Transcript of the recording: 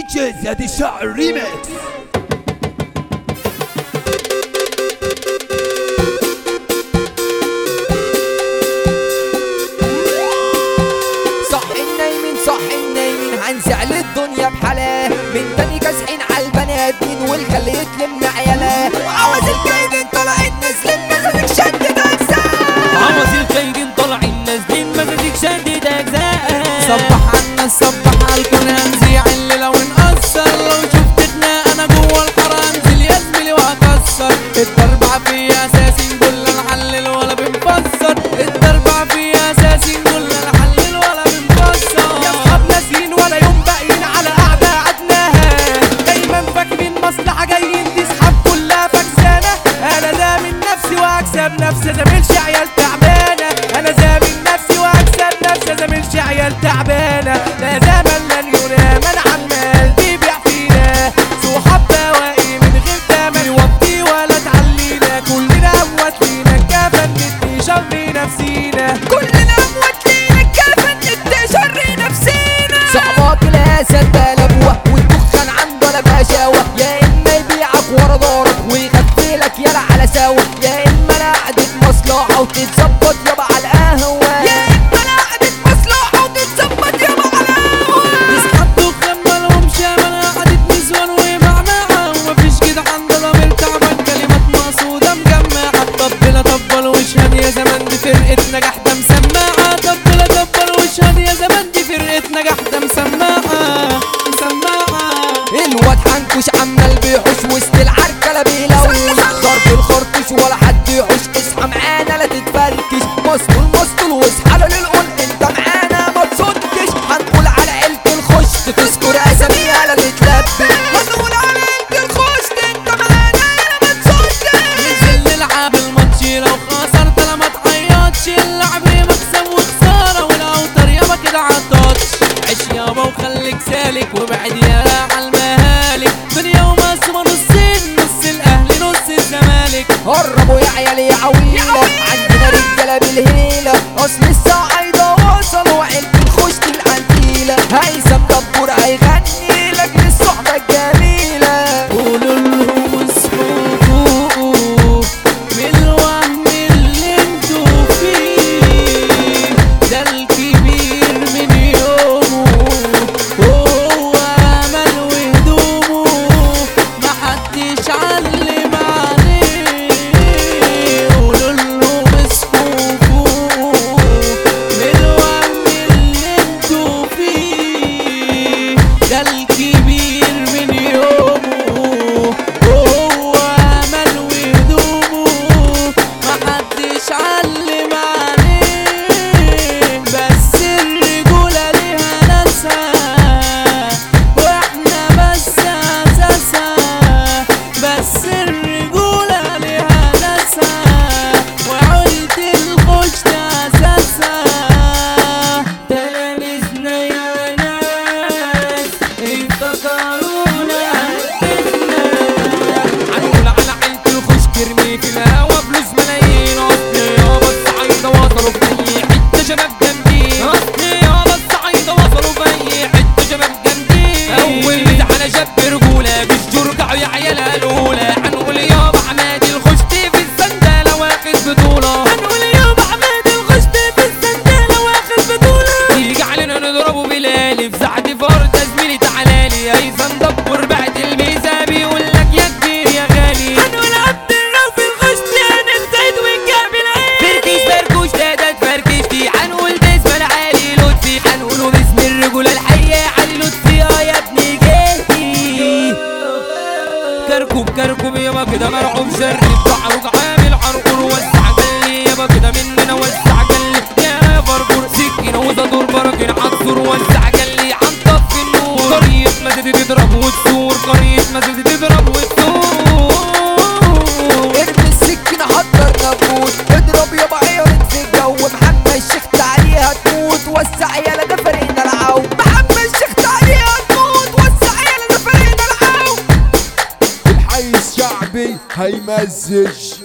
جي زياد الشاعر ريميكس صح النايمين صح النايمين هنزعل الدنيا بحالاه من تاني كاسحين على البني ادمين والخلي يتلم عيالاه عاوز الكايدين طالعين نازلين مزاجك شدد اجزاء عوض الكيدين طالعين نازلين مزاجك شديد اجزاء صبح عنا صبح عالكون هنزيع اللي لو نقصر لو شفتنا انا جوه الحاره انزل يا زميلي وهكسر الضرب فيها اساسي نقول لا نحلل ولا بنفسر الضرب فيها اساسي نقول لا نحلل ولا بنفسر يا اصحاب ناسين ولا يوم باقيين على قعده قعدناها دايما فاكرين مصلحه جايين تسحب كلها فكسانه انا زامن نفسي واكسب نفسي زميلش عيال تعبانه انا زامن نفسي واكسب نفسي زميلش عيال تعبانه لا زمن لن ينام انا عمال بيبيع فينا صحاب بواقي من غير تمن يوطي ولا تعلينا كلنا اموات لينا كفن ندي شر نفسينا كلنا موتلين الكفن ندي شر نفسينا صعبات الاسد بلبوه والدخان عنده لا بشاوه يا اما يبيعك ورا دارك ويغفلك يلا على سوا يا اما لقعدة مصلحة وتتظبط يابا على القهوة يا اما لقعدة مصلحة وتتظبط يابا على القهوة تسحب دخان مالهمش امل قعدة نسوان ومعناها ومفيش كده عند ضمير تعبان كلمات مقصودة مجمعة طبلة طبل واشهد يا زمان دي فرقة نجاح ده مسماعة طبلة طبل واشهد يا زمان دي فرقة نجاح ده مسماعة مسماعة الواد حنكوش عمال بيحوش وسط العركة بيلوش ضرب الخرطوش ولا حد يحوش اصحى معانا لا تتفركش مسطول مسطول واصحى له للقول انت معانا ما تصدش هنقول على عيلة الخش تذكر اساميها لا تتلبس هنقول على عيلة الخش انت معانا لا ما تصدش ننزل نلعب الماتش لو خسرت لا ما تعيطش اللعب مكسب وخسارة والاوتر يابا كده عالتاتش عيش يابا وخليك سالك وابعد يالا عالمهالك دنيا ومقسمة نصين نص الاهلي نص الزمالك قربوا يا عيال يا عويلة عندنا رجالة بالهيلة أصل الصعايدة وصلوا وعيلة الخش العنتيلة هيثم دبور هيغني لك للصحبة الجميلة قولوا لهم اصحوا فوقوا من الوهم اللي انتوا فيه ده الكبير من يومه هو امل وهدومه محدش علم عليه قولوا لهم اصحوا فوقوا من الوهم اللي انتوا فيه ده الكبير من يومه هو امل وهدومه محدش علم عليه بس الرجولة ليها ناسها واحنا بس اساسها بس الرجولة ليها ناسها وعيلة الخش اساسها تلاميذنا يا ناس افتكرونا هنقول على عيلة الخش ترمي في الهوا فلوس ملايين اصل يابا الصعايدة وصلوا في اي حتة شباب جامدين اصل يابا الصعايدة وصلوا في اي حتة شباب جامدين اول ميز على شاب رجولة مش يرجعوا يا عيالها الاولى هنقول يابا حمادي الخشتي في السندالة واخد بطولة هنقول يابا حمادي الخشتي في السندالة واخد بطولة يجي علينا نضربه بلالي في ساعة فرد زميلي تعالالي هيثم دبر بعد الميزة بيقول لك يا كبير يا غالي هنقول عبد الرؤوف الخشتي هنبتعد ونقابل عين فركش فركوش تقدر فركشتي هنقول باسم العالي لطفي هنقوله باسم الرجولة الحية علي لطفي اه يا ابني جيتي كركوب كركوب يابا كده مرعوب شر بتعرج عامل عرقور وسع جلي يابا كده مننا وسع جلي يا فرفور سكينة وزدور براكين عصفور وسع جلي عن طف النور قرية مسجد تضرب وتثور قرية مسجد تضرب وتثور ارمي السكينة حضر نبوت اضرب يابا عيرت في الجو محمد الشيخ عليها تموت وسع يالا ده فريقنا العو محمد الشيخ عليها تموت وسع يالا ده فريقنا العو الحي الشعبي هيمزج